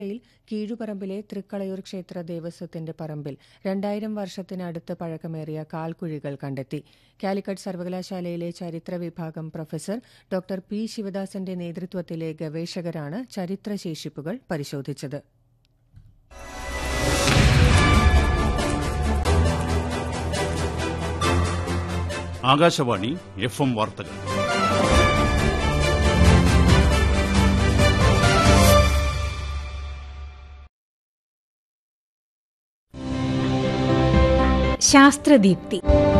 യിൽ കീഴുപറമ്പിലെ തൃക്കളയൂർ ക്ഷേത്ര ദേവസ്വത്തിന്റെ പറമ്പിൽ രണ്ടായിരം വർഷത്തിനടുത്ത് പഴക്കമേറിയ കാൽക്കുഴികൾ കണ്ടെത്തി കാലിക്കറ്റ് സർവകലാശാലയിലെ ചരിത്ര വിഭാഗം പ്രൊഫസർ ഡോക്ടർ പി ശിവദാസന്റെ നേതൃത്വത്തിലെ ഗവേഷകരാണ് ചരിത്രശേഷിപ്പുകൾ പരിശോധിച്ചത് ആകാശവാണി എഫ് എം വാർത്തകൾ ശാസ്ത്രദീപ്തി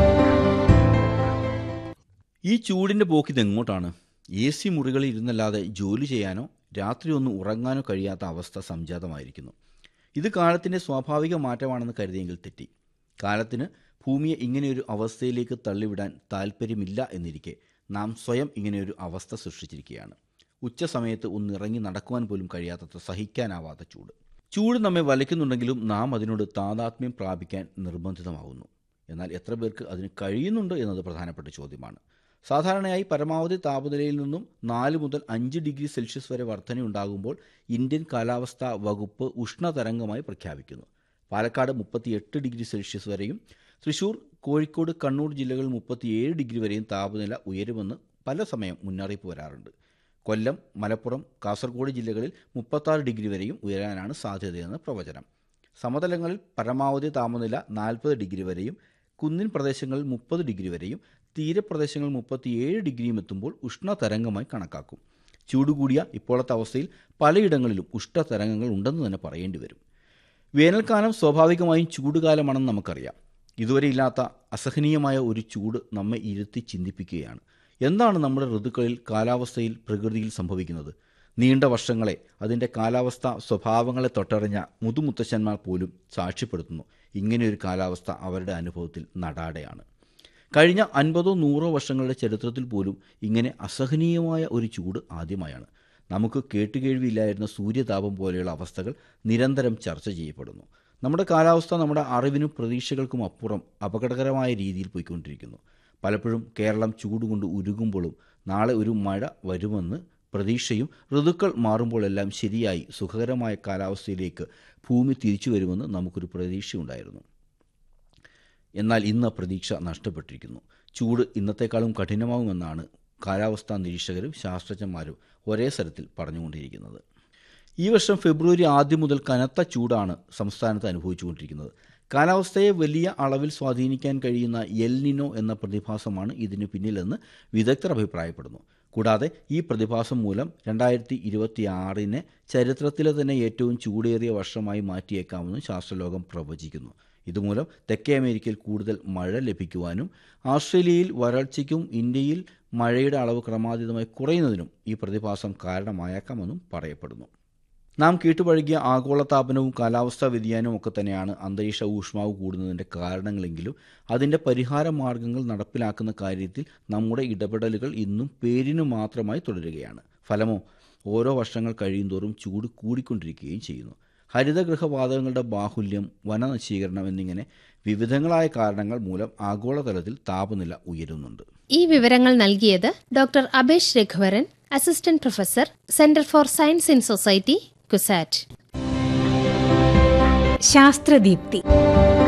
ഈ ചൂടിന്റെ പോക്കിത് എങ്ങോട്ടാണ് എ സി മുറികളിൽ ഇരുന്നല്ലാതെ ജോലി ചെയ്യാനോ രാത്രി ഒന്നും ഉറങ്ങാനോ കഴിയാത്ത അവസ്ഥ സംജാതമായിരിക്കുന്നു ഇത് കാലത്തിന്റെ സ്വാഭാവിക മാറ്റമാണെന്ന് കരുതിയെങ്കിൽ തെറ്റി കാലത്തിന് ഭൂമിയെ ഇങ്ങനെയൊരു അവസ്ഥയിലേക്ക് തള്ളിവിടാൻ താല്പര്യമില്ല എന്നിരിക്കെ നാം സ്വയം ഇങ്ങനെയൊരു അവസ്ഥ സൃഷ്ടിച്ചിരിക്കുകയാണ് ഉച്ച സമയത്ത് ഒന്നിറങ്ങി നടക്കുവാൻ പോലും കഴിയാത്തത്ര സഹിക്കാനാവാത്ത ചൂട് ചൂട് നമ്മെ വലയ്ക്കുന്നുണ്ടെങ്കിലും നാം അതിനോട് താതാത്മ്യം പ്രാപിക്കാൻ നിർബന്ധിതമാകുന്നു എന്നാൽ എത്ര പേർക്ക് അതിന് കഴിയുന്നുണ്ട് എന്നത് പ്രധാനപ്പെട്ട ചോദ്യമാണ് സാധാരണയായി പരമാവധി താപനിലയിൽ നിന്നും നാല് മുതൽ അഞ്ച് ഡിഗ്രി സെൽഷ്യസ് വരെ വർധനയുണ്ടാകുമ്പോൾ ഇന്ത്യൻ കാലാവസ്ഥാ വകുപ്പ് ഉഷ്ണതരംഗമായി പ്രഖ്യാപിക്കുന്നു പാലക്കാട് മുപ്പത്തിയെട്ട് ഡിഗ്രി സെൽഷ്യസ് വരെയും തൃശൂർ കോഴിക്കോട് കണ്ണൂർ ജില്ലകളിൽ മുപ്പത്തിയേഴ് ഡിഗ്രി വരെയും താപനില ഉയരുമെന്ന് പല സമയം മുന്നറിയിപ്പ് വരാറുണ്ട് കൊല്ലം മലപ്പുറം കാസർഗോഡ് ജില്ലകളിൽ മുപ്പത്താറ് ഡിഗ്രി വരെയും ഉയരാനാണ് സാധ്യതയെന്ന് പ്രവചനം സമതലങ്ങളിൽ പരമാവധി താപനില നാൽപ്പത് ഡിഗ്രി വരെയും കുന്നിൻ പ്രദേശങ്ങളിൽ മുപ്പത് ഡിഗ്രി വരെയും തീരപ്രദേശങ്ങളിൽ മുപ്പത്തിയേഴ് ഡിഗ്രിയും എത്തുമ്പോൾ ഉഷ്ണതരംഗമായി കണക്കാക്കും ചൂട് കൂടിയ ഇപ്പോഴത്തെ അവസ്ഥയിൽ പലയിടങ്ങളിലും ഉഷ്ണതരംഗങ്ങൾ ഉണ്ടെന്ന് തന്നെ പറയേണ്ടി വരും വേനൽക്കാലം സ്വാഭാവികമായും ചൂടുകാലമാണെന്ന് നമുക്കറിയാം ഇതുവരെ ഇല്ലാത്ത അസഹനീയമായ ഒരു ചൂട് നമ്മെ ഇരുത്തി ചിന്തിപ്പിക്കുകയാണ് എന്താണ് നമ്മുടെ ഋതുക്കളിൽ കാലാവസ്ഥയിൽ പ്രകൃതിയിൽ സംഭവിക്കുന്നത് നീണ്ട വർഷങ്ങളെ അതിൻ്റെ കാലാവസ്ഥ സ്വഭാവങ്ങളെ തൊട്ടറിഞ്ഞ മുതുമുത്തശ്ശന്മാർ പോലും സാക്ഷ്യപ്പെടുത്തുന്നു ഇങ്ങനെയൊരു കാലാവസ്ഥ അവരുടെ അനുഭവത്തിൽ നടാടെയാണ് കഴിഞ്ഞ അൻപതോ നൂറോ വർഷങ്ങളുടെ ചരിത്രത്തിൽ പോലും ഇങ്ങനെ അസഹനീയമായ ഒരു ചൂട് ആദ്യമായാണ് നമുക്ക് കേട്ടുകേഴ്വിയില്ലായിരുന്ന സൂര്യതാപം പോലെയുള്ള അവസ്ഥകൾ നിരന്തരം ചർച്ച ചെയ്യപ്പെടുന്നു നമ്മുടെ കാലാവസ്ഥ നമ്മുടെ അറിവിനും പ്രതീക്ഷകൾക്കും അപ്പുറം അപകടകരമായ രീതിയിൽ പോയിക്കൊണ്ടിരിക്കുന്നു പലപ്പോഴും കേരളം ചൂടുകൊണ്ട് ഉരുകുമ്പോഴും നാളെ ഒരു മഴ വരുമെന്ന് പ്രതീക്ഷയും ഋതുക്കൾ മാറുമ്പോഴെല്ലാം ശരിയായി സുഖകരമായ കാലാവസ്ഥയിലേക്ക് ഭൂമി തിരിച്ചു വരുമെന്ന് നമുക്കൊരു പ്രതീക്ഷയുണ്ടായിരുന്നു എന്നാൽ ഇന്ന് പ്രതീക്ഷ നഷ്ടപ്പെട്ടിരിക്കുന്നു ചൂട് ഇന്നത്തെക്കാളും കഠിനമാകുമെന്നാണ് കാലാവസ്ഥാ നിരീക്ഷകരും ശാസ്ത്രജ്ഞന്മാരും ഒരേ സ്ഥലത്തിൽ പറഞ്ഞുകൊണ്ടിരിക്കുന്നത് ഈ വർഷം ഫെബ്രുവരി ആദ്യം മുതൽ കനത്ത ചൂടാണ് സംസ്ഥാനത്ത് അനുഭവിച്ചുകൊണ്ടിരിക്കുന്നത് കാലാവസ്ഥയെ വലിയ അളവിൽ സ്വാധീനിക്കാൻ കഴിയുന്ന എൽനിനോ എന്ന പ്രതിഭാസമാണ് ഇതിന് പിന്നിലെന്ന് വിദഗ്ധർ അഭിപ്രായപ്പെടുന്നു കൂടാതെ ഈ പ്രതിഭാസം മൂലം രണ്ടായിരത്തി ഇരുപത്തി ആറിനെ ചരിത്രത്തിലെ തന്നെ ഏറ്റവും ചൂടേറിയ വർഷമായി മാറ്റിയേക്കാമെന്ന് ശാസ്ത്രലോകം പ്രവചിക്കുന്നു ഇതുമൂലം തെക്കേ അമേരിക്കയിൽ കൂടുതൽ മഴ ലഭിക്കുവാനും ഓസ്ട്രേലിയയിൽ വരൾച്ചയ്ക്കും ഇന്ത്യയിൽ മഴയുടെ അളവ് ക്രമാതീതമായി കുറയുന്നതിനും ഈ പ്രതിഭാസം കാരണമായേക്കാമെന്നും പറയപ്പെടുന്നു നാം കേട്ടുപഴകിയ ആഗോളതാപനവും കാലാവസ്ഥാ വ്യതിയാനവും ഒക്കെ തന്നെയാണ് അന്തരീക്ഷ ഊഷ്മാവ് കൂടുന്നതിൻ്റെ കാരണങ്ങളെങ്കിലും അതിൻ്റെ പരിഹാര മാർഗങ്ങൾ നടപ്പിലാക്കുന്ന കാര്യത്തിൽ നമ്മുടെ ഇടപെടലുകൾ ഇന്നും പേരിനു മാത്രമായി തുടരുകയാണ് ഫലമോ ഓരോ വർഷങ്ങൾ കഴിയുന്തോറും ചൂട് കൂടിക്കൊണ്ടിരിക്കുകയും ചെയ്യുന്നു ഹരിതഗൃഹവാതകങ്ങളുടെ ബാഹുല്യം വനനശീകരണം എന്നിങ്ങനെ വിവിധങ്ങളായ കാരണങ്ങൾ മൂലം ആഗോളതലത്തിൽ താപനില ഉയരുന്നുണ്ട് ഈ വിവരങ്ങൾ നൽകിയത് doctor Abesh Raghuvaran assistant professor centre for science in society CUSAT ശാസ്ത്രദീപ്തി